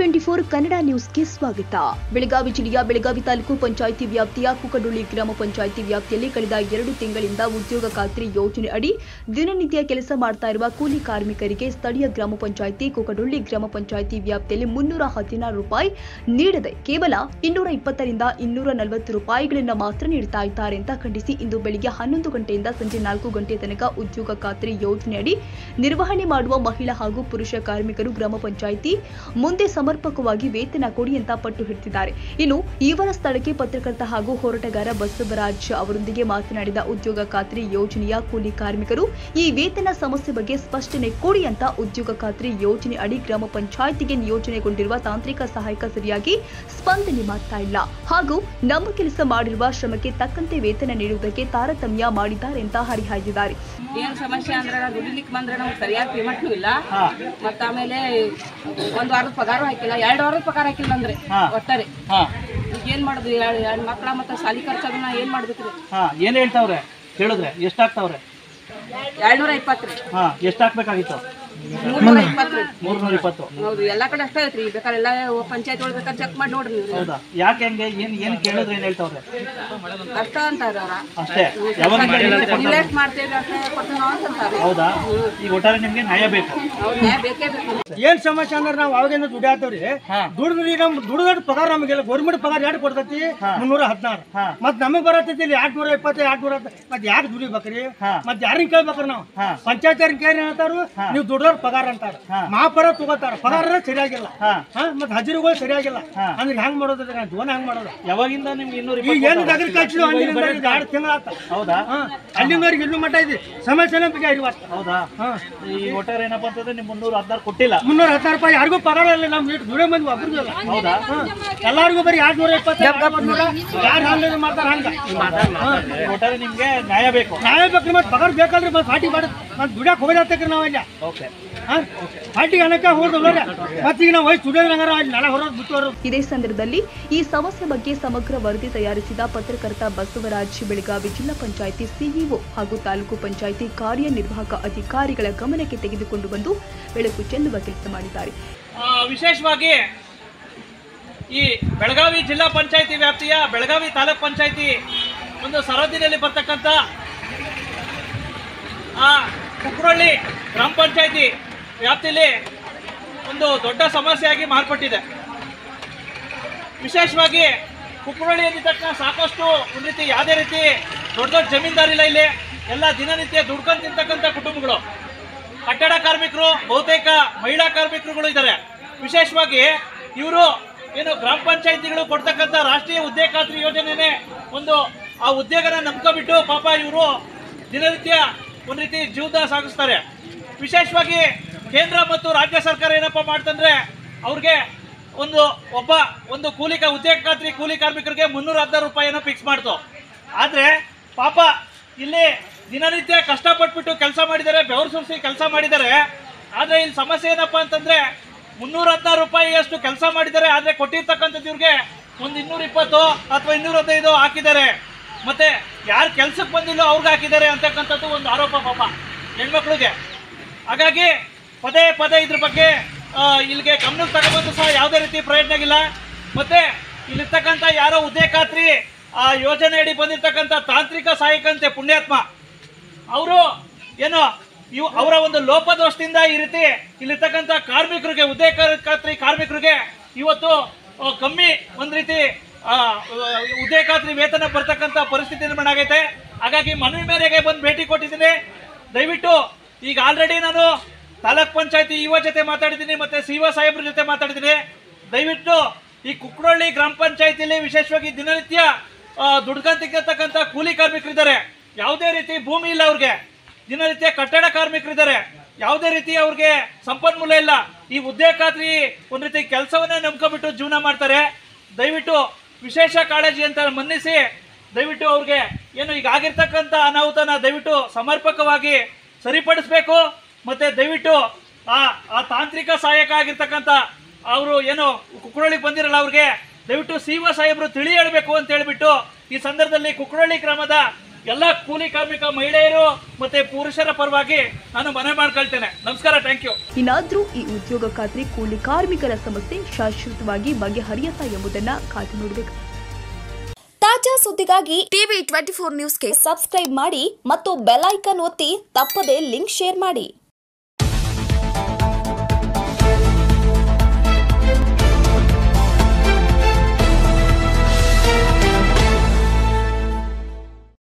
Twenty four Kannada ನ್ಯೂಸ್ಗೆ ಸ್ವಾಗತ ಬೆಳಗಾವಿ ಜಿಲ್ಲೆಯ ಬೆಳಗಾವಿ ತಾಲೂಕು ಪಂಚಾಯಿತಿ ವ್ಯಾಪ್ತಿಯ ಕುಕಡೊಳ್ಳಿ ಗ್ರಾಮ ಪಂಚಾಯಿತಿ ವ್ಯಾಪ್ತಿಯಲ್ಲಿ ಕಳೆದ ಎರಡು ತಿಂಗಳಿಂದ ಉದ್ಯೋಗ ಖಾತ್ರಿ ಯೋಜನೆ ಅಡಿ ದಿನನಿತ್ಯ ಕೆಲಸ ಮಾಡ್ತಾ ಇರುವ ಕೂಲಿ ಕಾರ್ಮಿಕರಿಗೆ ಸ್ಥಳೀಯ ಗ್ರಾಮ ಪಂಚಾಯಿತಿ ಕುಕಡೊಳ್ಳಿ ಗ್ರಾಮ ಪಂಚಾಯಿತಿ ವ್ಯಾಪ್ತಿಯಲ್ಲಿ ಮುನ್ನೂರ ಹದಿನಾರು ರೂಪಾಯಿ ನೀಡದೆ ಕೇವಲ ಇನ್ನೂರ ಇಪ್ಪತ್ತರಿಂದ ಇನ್ನೂರ ನಲವತ್ತು ರೂಪಾಯಿಗಳನ್ನ ಮಾತ್ರ ನೀಡ್ತಾ ಇದ್ದಾರೆ ಅಂತ ಖಂಡಿಸಿ ಇಂದು ಬೆಳಿಗ್ಗೆ ಹನ್ನೊಂದು ಗಂಟೆಯಿಂದ ಸಂಜೆ ನಾಲ್ಕು ಗಂಟೆ ತನಕ ಉದ್ಯೋಗ ಖಾತ್ರಿ ಯೋಜನೆಯಡಿ ನಿರ್ವಹಣೆ ಮಾಡುವ ಮಹಿಳಾ ಹಾಗೂ ಪುರುಷ ಕಾರ್ಮಿಕರು ಗ್ರಾಮ ಪಂಚಾಯಿತಿ ಮುಂದೆ ಸಮರ್ಪಕವಾಗಿ ವೇತನ ಕೊಡಿ ಅಂತ ಪಟ್ಟು ಹಿಡಿದಿದ್ದಾರೆ ಇನ್ನು ಇವರ ಸ್ಥಳಕ್ಕೆ ಪತ್ರಕರ್ತ ಹಾಗೂ ಹೋರಾಟಗಾರ ಬಸವರಾಜ್ ಅವರೊಂದಿಗೆ ಮಾತನಾಡಿದ ಉದ್ಯೋಗ ಖಾತ್ರಿ ಯೋಜನೆಯ ಕೂಲಿ ಕಾರ್ಮಿಕರು ಈ ವೇತನ ಸಮಸ್ಯೆ ಬಗ್ಗೆ ಸ್ಪಷ್ಟನೆ ಕೊಡಿ ಅಂತ ಉದ್ಯೋಗ ಖಾತ್ರಿ ಯೋಜನೆ ಅಡಿ ಗ್ರಾಮ ಪಂಚಾಯಿತಿಗೆ ನಿಯೋಜನೆಗೊಂಡಿರುವ ತಾಂತ್ರಿಕ ಸಹಾಯಕ ಸರಿಯಾಗಿ ಸ್ಪಂದನೆ ಮಾಡ್ತಾ ಇಲ್ಲ ಹಾಗೂ ನಮ್ಮ ಕೆಲಸ ಮಾಡಿರುವ ಶ್ರಮಕ್ಕೆ ತಕ್ಕಂತೆ ವೇತನ ನೀಡುವುದಕ್ಕೆ ತಾರತಮ್ಯ ಮಾಡಿದ್ದಾರೆ ಅಂತ ಹರಿಹಾಯ್ದಿದ್ದಾರೆ ಏನ್ ಸಮಸ್ಯೆ ಅಂದ್ರೆ ನಾವು ದುಡಿಲಿಕ್ಕೆ ಬಂದ್ರೆ ನಮ್ಗೆ ಸರಿಯಾಗಿ ಪೇಮೆಂಟ್ನು ಇಲ್ಲ ಹಾ ಮತ್ತ ಆಮೇಲೆ ಒಂದ್ ವಾರದ ಪಗಾರ ಹಾಕಿಲ್ಲ ಎರಡು ವಾರದ ಪಗಾರ ಹಾಕಿಲ್ಲ ಅಂದ್ರೆ ಹಾ. ಒಟ್ಟಾರೆ ಹಾ ಈಗ ಏನ್ ಮಾಡುದು ಎರಡು ಮಕ್ಕಳ ಮತ್ತೆ ಸಾಲಿ ಖರ್ಚಾಗನ್ನ ಏನ್ ಮಾಡ್ಬೇಕ್ರಿ ಹಾ ಏನ್ ಹೇಳ್ತಾವ್ರೆ ಕೇಳಿದ್ರೆ ಎಷ್ಟಾಗ್ತಾವ್ರೆ ಎರಡ್ನೂರ ಇಪ್ಪತ್ತು ರೀ ಹಾ ಎಷ್ಟು ಹಾಕ್ಬೇಕಾಗಿತ್ತು ಮೂರ್ನೂರ ಇಪ್ಪತ್ತು ರೀ ಮೂರ್ನೂರ ಇಪ್ಪತ್ತು ಹೌದು ಎಲ್ಲಾ ಕಡೆ ಅಷ್ಟೇ ಐತ್ರಿ ಬೇಕಾದ್ರೆ ಎಲ್ಲ ಪಂಚಾಯತ್ ಒಳಗೆ ಬೇಕಾದ್ರೆ ಚೆಕ್ ಮಾಡಿ ನೋಡ್ರಿ ನೀವು ಹೌದಾ ಯಾಕೆ ಹೆಂಗೆ ಏನ್ ಏನ್ ಕೇಳಿದ್ರೆ ಏನ್ ಹೇಳ್ತಾವ್ರೆ ಕಷ್ಟ ಅಂತಾರ ಅವ್ರ ಅಷ್ಟೇ ಯಾವಾಗ ಇನ್ವೆಸ್ಟ್ ಮಾಡ್ತೇವೆ ಅಷ್ಟೇ ಕೊಡ್ತೀವಿ ನಾವು ಅಂತಾರೆ ಹೌದಾ ಈಗ ಒಟ್ಟಾರೆ ನಿಮ್ಗೆ ನ್ಯಾಯ ಬೇಕು ಅವ್ರು ನ್ಯಾಯ ಬೇಕೇ ಬೇಕು ಏನ್ ಸಮಸ್ಯೆ ಅಂದ್ರೆ ನಾವು ಅವಾಗಿಂದ ದುಡಿಯಾತವ್ರಿ ಹಾ. ದುಡಿದ್ರಿ ನಮ್ ದುಡಿದ ಪಗಾರ ನಮಗೆಲ್ಲ ಗೌರ್ಮೆಂಟ್ ಪಗಾರ ಎರಡು ಕೊಡ್ತೈತಿ ಮುನ್ನೂರ ಹದಿನಾರು ಹಾ. ಮತ್ ನಮಗ್ ಬರತೈತಿ ಇಲ್ಲಿ ಎರಡ್ ನೂರ ಇಪ್ಪತ್ತು ಎರಡ್ ನೂರ ಮತ್ ಯಾಕೆ ದುಡಿಬೇಕ್ರಿ ಹಾ. ಮತ್ ಯಾರಿಗ್ ಕೇಳ್ಬೇಕ್ರಿ ನಾವು ಹಾ. ಪಂಚಾಯತ್ ಯಾರಿಗ್ ಕೇಳಿ ಹೇಳ್ತಾರು ನೀವು ದುಡ್ದವ್ರ ಪಗಾರ ಅಂತಾರ ಹಾ. ಮಹಾಪರ ತಗೋತಾರ ಪಗಾರ ಸರಿಯಾಗಿಲ್ಲ ಹಾ ಹಾ ಮತ್ ಹಜಿರುಗಳು ಸರಿಯಾಗಿಲ್ಲ ಹಾ. ಅಂದ್ರೆ ಹೆಂಗ್ ಮಾಡೋದ್ರಿ ನಾವು ಜೀವನ ಹೆಂಗ್ ಮಾಡೋದು ಯಾವಾಗಿಂದ ನಿಮ್ಗೆ ಇನ್ನೂರ ಈಗ ಏನ್ ಇಪ್ಪತ್ತು ನಗರ ಕಳ್ಸಿದ್ವಿ ಅಂದಿನಿಂದ ಈಗ ಎರಡು ತಿಂಗಳಾತ ಹೌದಾ ಹಾ ಅಲ್ಲಿಂದವ್ರಿಗೆ ಇಲ್ಲೂ ಮಟ್ಟ ಇದೆ ಸಮಸ್ಯೆನೇ ಬಗ್ಗೆ ಇವತ್ತು ಹೌದಾ ಹಾ ಈ ಒಟ್ಟಾರೆ ಏನಪ್ಪಾ ಅಂತಂದ್ರೆ ನಿಮ್ ಮುನ್ನೂರ ಹದಿನಾರು ಕೊಟ್ಟಿಲ್ಲ ಮುನ್ನೂರ ಹತ್ತಾರು ರೂಪಾಯಿ ಯಾರಿಗೂ ಪಗಾರ ಇಲ್ಲ ನಮ್ ಇಟ್ಟು ದುಡಿಯೋ ಮಂದಿ ಒಬ್ರಿಗೂ ಇಲ್ಲ ಹೌದಾ ಎಲ್ಲಾರ್ಗೂ ಬರೀ ಎರಡ್ ನೂರ ಇಪ್ಪತ್ತು ಯಾರು ಹಂಗ ಮಾಡ್ತಾರ ಹಂಗ ಈ ಒಟ್ಟಾರೆ ನಿಮ್ಗೆ ನ್ಯಾಯ ಬೇಕು ನಾವೇ ಬೇಕ್ರಿ ಮತ್ತೆ ಪಗಾರ ಬೇಕಲ್ರಿ ಮತ್ತೆ ಪಾರ್ಟಿ ಮಾಡ ಮತ್ತೆ ದುಡಿಯಕ್ ಹೋಗತ್ತಕ್ರಿ ನಾವ್ ಅಲ್ಲಿ ಓಕೆ ಪಾರ್ಟಿಗೆ ಅನ್ನಕ್ಕೆ ಹೋದ್ರೆ ಮತ್ತೆ ಈಗ ನಾವು ವಯಸ್ಸು ದುಡಿಯೋದ್ರಂಗಾರ ಅಲ್ಲಿ ನೆಲ ಹೊರೋದು ಬಿಟ್ಟು ಹೊರೋದು ಇದೇ ಸಂದರ್ಭದಲ್ಲಿ ಈ ಸಮಸ್ಯೆ ಬಗ್ಗೆ ಸಮಗ್ರ ವರದಿ ತಯಾರಿಸಿದ ಪತ್ರಕರ್ತ ಬಸವರಾಜ್ ಬೆಳಗಾವಿ ಜಿಲ್ಲಾ ಪಂಚಾಯಿತಿ ಸಿಇಒ ಹಾಗೂ ತಾಲೂಕು ಪಂಚಾಯಿತಿ ಕಾರ್ಯನಿರ್ವಾಹಕ ಅಧಿಕಾರಿಗಳ ಗಮನಕ್ಕೆ ತೆಗೆದುಕೊಂಡು ಬಂದು ಬೆಳಕು ಚೆಲ್ಲುವ ಕೆಲಸ ಮಾಡಿದ್ದಾರೆ ಆ, ವಿಶೇಷವಾಗಿ ಈ ಬೆಳಗಾವಿ ಜಿಲ್ಲಾ ಪಂಚಾಯತಿ ವ್ಯಾಪ್ತಿಯ ಬೆಳಗಾವಿ ತಾಲೂಕ್ ಪಂಚಾಯತಿ ಒಂದು ಸರಹದ್ದಿನಲ್ಲಿ ಬರ್ತಕ್ಕಂಥ ಆ ಕುಕ್ರಳ್ಳಿ ಗ್ರಾಮ ಪಂಚಾಯತಿ ವ್ಯಾಪ್ತಿಯಲ್ಲಿ ಒಂದು ದೊಡ್ಡ ಸಮಸ್ಯೆಯಾಗಿ ಮಾರ್ಪಟ್ಟಿದೆ ವಿಶೇಷವಾಗಿ ಕುಕ್ರಳ್ಳಿಯಲ್ಲಿ ತಕ್ಕ ಸಾಕಷ್ಟು ಒಂದು ರೀತಿ ಯಾವುದೇ ರೀತಿ ದೊಡ್ಡ ದೊಡ್ಡ ಜಮೀನ್ದಾರಿಲ್ಲ ಇಲ್ಲಿ ಎಲ್ಲ ದಿನನಿತ್ಯ ದುಡ್ಕೊಂಡು ತಿಂತಕ್ಕಂಥ ಕುಟುಂಬಗಳು ಕಟ್ಟಡ ಕಾರ್ಮಿಕರು ಬಹುತೇಕ ಮಹಿಳಾ ಕಾರ್ಮಿಕರುಗಳು ಇದ್ದಾರೆ ವಿಶೇಷವಾಗಿ ಇವರು ಏನು ಗ್ರಾಮ ಪಂಚಾಯತಿಗಳು ಕೊಡ್ತಕ್ಕಂಥ ರಾಷ್ಟ್ರೀಯ ಉದ್ಯೋಗ ಖಾತ್ರಿ ಯೋಜನೆನೇ ಒಂದು ಆ ಉದ್ಯೋಗನ ನಂಬ್ಕೊಬಿಟ್ಟು ಪಾಪ ಇವರು ದಿನನಿತ್ಯ ಒಂದು ರೀತಿ ಜೀವನ ಸಾಗಿಸ್ತಾರೆ ವಿಶೇಷವಾಗಿ ಕೇಂದ್ರ ಮತ್ತು ರಾಜ್ಯ ಸರ್ಕಾರ ಏನಪ್ಪ ಮಾಡ್ತಂದ್ರೆ ಅವ್ರಿಗೆ ಒಂದು ಒಬ್ಬ ಒಂದು ಕೂಲಿ ಕಾ- ಉದ್ಯೋಗ ಖಾತ್ರಿ ಕೂಲಿ ಕಾರ್ಮಿಕರಿಗೆ ಮುನ್ನೂರ ಹದಿನಾರು ರೂಪಾಯಿನ ಫಿಕ್ಸ್ ಮಾಡ್ತು ಆದರೆ ಪಾಪ ಇಲ್ಲಿ ದಿನನಿತ್ಯ ಕಷ್ಟಪಟ್ಬಿಟ್ಟು ಕೆಲಸ ಮಾಡಿದ್ದಾರೆ ಬೆವರು ಸುರಿಸಿ ಕೆಲಸ ಮಾಡಿದ್ದಾರೆ ಆದರೆ ಇಲ್ಲಿ ಸಮಸ್ಯೆ ಏನಪ್ಪ ಅಂತಂದ್ರೆ ಮುನ್ನೂರ ಹದಿನಾರು ರೂಪಾಯಿಯಷ್ಟು ಕೆಲಸ ಮಾಡಿದ್ದಾರೆ ಆದರೆ ಕೊಟ್ಟಿರ್ತಕ್ಕಂಥದ್ದು ಇವ್ರಿಗೆ ಒಂದು ಇನ್ನೂರ ಇಪ್ಪತ್ತು ಅಥವಾ ಇನ್ನೂರ ಹದಿನೈದು ಹಾಕಿದ್ದಾರೆ ಮತ್ತೆ ಯಾರು ಕೆಲ್ಸಕ್ಕೆ ಬಂದಿಲ್ಲೋ ಅವ್ರಿಗೆ ಹಾಕಿದ್ದಾರೆ ಅಂತಕ್ಕಂಥದ್ದು ಒಂದು ಆರೋಪ ಪಾಪ ಹೆಣ್ಮಕ್ಳಿಗೆ ಹಾಗಾಗಿ ಪದೇ ಪದೇ ಇದ್ರ ಬಗ್ಗೆ ಆ, ಇಲ್ಲಿಗೆ ಗಮನಕ್ಕೆ ತಗೊಬಂದು ಸಹ ಯಾವುದೇ ರೀತಿ ಪ್ರಯತ್ನ ಆಗಿಲ್ಲ ಮತ್ತೆ ಇಲ್ಲಿರ್ತಕ್ಕಂಥ ಯಾರೋ ಉದ್ಯೋಗ ಖಾತ್ರಿ ಆ ಯೋಜನೆ ಅಡಿ ಬಂದಿರ್ತಕ್ಕಂಥ ತಾಂತ್ರಿಕ ಸಹಾಯಕಂತೆ ಪುಣ್ಯಾತ್ಮ ಅವರು ಏನು ಇವು ಅವರ ಒಂದು ಲೋಪದೋಷದಿಂದ ಈ ರೀತಿ ಇಲ್ಲಿರ್ತಕ್ಕಂಥ ಕಾರ್ಮಿಕರಿಗೆ ಉದ್ಯೋಗ ಖಾತ್ರಿ ಕಾರ್ಮಿಕರಿಗೆ ಇವತ್ತು ಆ, ಕಮ್ಮಿ ಒಂದು ರೀತಿ ಆ, ಉದ್ಯೋಗ ಖಾತ್ರಿ ವೇತನ ಬರ್ತಕ್ಕಂಥ ಪರಿಸ್ಥಿತಿ ನಿರ್ಮಾಣ ಆಗೈತೆ ಹಾಗಾಗಿ ಮನವಿ ಮೇರೆಗೆ ಬಂದು ಭೇಟಿ ಕೊಟ್ಟಿದ್ದೀನಿ ದಯವಿಟ್ಟು ಈಗ ಆಲ್ರೆಡಿ ನಾನು ತಾಲೂಕ್ ಪಂಚಾಯತಿ ಯುವ ಜೊತೆ ಮಾತಾಡಿದ್ದೀನಿ ಮತ್ತೆ ಸಿ ಒ ಸಾಹೇಬ್ರ ಜೊತೆ ಮಾತಾಡಿದ್ದೀನಿ ದಯವಿಟ್ಟು ಈ ಕುಕ್ರಳ್ಳಿ ಗ್ರಾಮ ಪಂಚಾಯತಿಲಿ ವಿಶೇಷವಾಗಿ ದಿನನಿತ್ಯ ದುಡ್ಕಂತಿರ್ತಕ್ಕಂಥ ಕೂಲಿ ಕಾರ್ಮಿಕರಿದ್ದಾರೆ ಯಾವುದೇ ರೀತಿ ಭೂಮಿ ಇಲ್ಲ ಅವ್ರಿಗೆ ದಿನನಿತ್ಯ ಕಟ್ಟಡ ಕಾರ್ಮಿಕರಿದ್ದಾರೆ ಯಾವುದೇ ರೀತಿ ಅವ್ರಿಗೆ ಸಂಪನ್ಮೂಲ ಇಲ್ಲ ಈ ಉದ್ಯೋಗ ಖಾತ್ರಿ ಒಂದು ರೀತಿ ಕೆಲಸವನ್ನೇ ನಂಬ್ಕೊಂಡ್ಬಿಟ್ಟು ಜೀವನ ಮಾಡ್ತಾರೆ ದಯವಿಟ್ಟು ವಿಶೇಷ ಕಾಳಜಿ ಅಂತ ಮನ್ನಿಸಿ ದಯವಿಟ್ಟು ಅವ್ರಿಗೆ ಏನು ಈಗ ಆಗಿರ್ತಕ್ಕಂಥ ಅನಾಹುತನ ದಯವಿಟ್ಟು ಸಮರ್ಪಕವಾಗಿ ಸರಿಪಡಿಸ್ಬೇಕು ಮತ್ತೆ ದಯವಿಟ್ಟು ಆ ಆ ತಾಂತ್ರಿಕ ಸಹಾಯಕ ಆಗಿರ್ತಕ್ಕಂಥ ಅವರು ಏನು ಕುಕ್ರಳ್ಳಿಗೆ ಬಂದಿರಲ್ಲ ಅವ್ರಿಗೆ ದಯವಿಟ್ಟು ಸಿ ಒ ಸಾಹೇಬರು ತಿಳಿ ಹೇಳಬೇಕು ಅಂತ ಹೇಳ್ಬಿಟ್ಟು ಈ ಸಂದರ್ಭದಲ್ಲಿ ಕುಕ್ರಳ್ಳಿ ಗ್ರಾಮದ ಎಲ್ಲ ಕೂಲಿ ಕಾರ್ಮಿಕ ಮಹಿಳೆಯರು ಮತ್ತೆ ಪುರುಷರ ಪರವಾಗಿ ನಾನು ಮನೆ ಮಾಡ್ಕೊಳ್ತೇನೆ ನಮಸ್ಕಾರ ಥ್ಯಾಂಕ್ ಯು ಇನ್ನಾದ್ರೂ ಈ ಉದ್ಯೋಗ ಖಾತ್ರಿ ಕೂಲಿ ಕಾರ್ಮಿಕರ ಸಮಸ್ಯೆ ಶಾಶ್ವತವಾಗಿ ಬಗೆಹರಿಯುತ್ತಾ ಎಂಬುದನ್ನ ಕಾದು ನೋಡಬೇಕು ತಾಜಾ ಸುದ್ದಿಗಾಗಿ ಟಿವಿ ಟ್ವೆಂಟಿ ಫೋರ್ ನ್ಯೂಸ್ಗೆ ಸಬ್ಸ್ಕ್ರೈಬ್ ಮಾಡಿ ಮತ್ತು ಬೆಲ್ ಐಕಾನ್ ಒತ್ತಿ ತಪ್ಪದೇ ಲಿಂಕ್ ಶೇರ್ ಮಾಡಿ